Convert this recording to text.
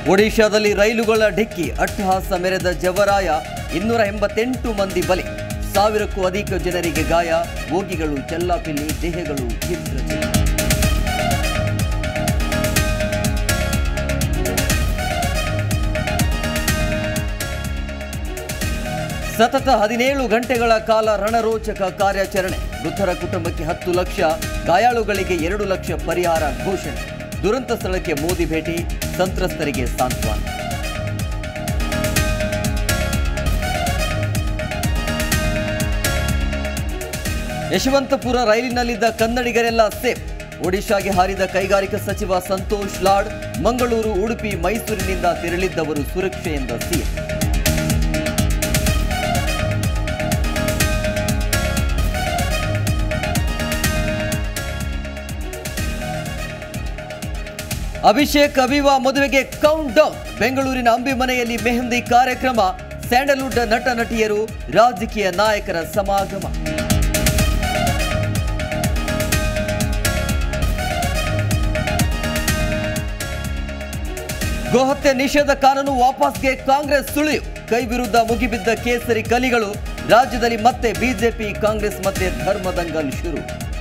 ಒಡಿಶಾದಲ್ಲಿ ರೈಲುಗಳ ಡಿಕ್ಕಿ ಅಟ್ಟಹಾಸ ಮೆರೆದ ಜವರಾಯ ಇನ್ನೂರ ಎಂಬತ್ತೆಂಟು ಮಂದಿ ಬಲಿ ಸಾವಿರಕ್ಕೂ ಅಧಿಕ ಜನರಿಗೆ ಗಾಯ ಬೋಗಿಗಳು ಚೆಲ್ಲಾಪಿಲ್ಲಿ ದೇಹಗಳು ಚಿತ್ರ ಚಿತ್ರ ಸತತ ಹದಿನೇಳು ಗಂಟೆಗಳ ಕಾಲ ರಣರೋಚಕ ಕಾರ್ಯಾಚರಣೆ ಮೃತರ ಕುಟುಂಬಕ್ಕೆ ಹತ್ತು ಲಕ್ಷ ಗಾಯಾಳುಗಳಿಗೆ ಎರಡು ಲಕ್ಷ ಪರಿಹಾರ ಘೋಷಣೆ ದುರಂತ ಸ್ಥಳಕ್ಕೆ ಮೋದಿ ಭೇಟಿ ಸಂತ್ರಸ್ತರಿಗೆ ಸಾಂತ್ವನ ಯಶವಂತಪುರ ರೈಲಿನಲ್ಲಿದ್ದ ಕನ್ನಡಿಗರೆಲ್ಲ ಸೇಫ್ ಒಡಿಶಾಗೆ ಹಾರಿದ ಕೈಗಾರಿಕಾ ಸಚಿವ ಸಂತೋಷ್ ಲಾಡ್ ಮಂಗಳೂರು ಉಡುಪಿ ಮೈಸೂರಿನಿಂದ ತೆರಳಿದ್ದವರು ಸುರಕ್ಷೆ ಎಂದ ಸಿಎಂ ಅಭಿಷೇಕ್ ಅಭಿವಾ ಮದುವೆಗೆ ಕೌಂಟ್ ಡೌನ್ ಬೆಂಗಳೂರಿನ ಅಂಬಿ ಮನೆಯಲ್ಲಿ ಮೆಹಂದಿ ಕಾರ್ಯಕ್ರಮ ಸ್ಯಾಂಡಲ್ವುಡ್ ನಟ ನಟಿಯರು ರಾಜಕೀಯ ನಾಯಕರ ಸಮಾಗಮ ಗೋಹತ್ಯೆ ನಿಷೇಧ ಕಾನೂನು ವಾಪಸ್ಗೆ ಕಾಂಗ್ರೆಸ್ ಸುಳಿವು ಕೈ ವಿರುದ್ಧ ಮುಗಿಬಿದ್ದ ಕೇಸರಿ ಕಲಿಗಳು ರಾಜ್ಯದಲ್ಲಿ ಮತ್ತೆ ಬಿಜೆಪಿ ಕಾಂಗ್ರೆಸ್ ಮಧ್ಯೆ ಧರ್ಮದಂಗಲ್ ಶುರು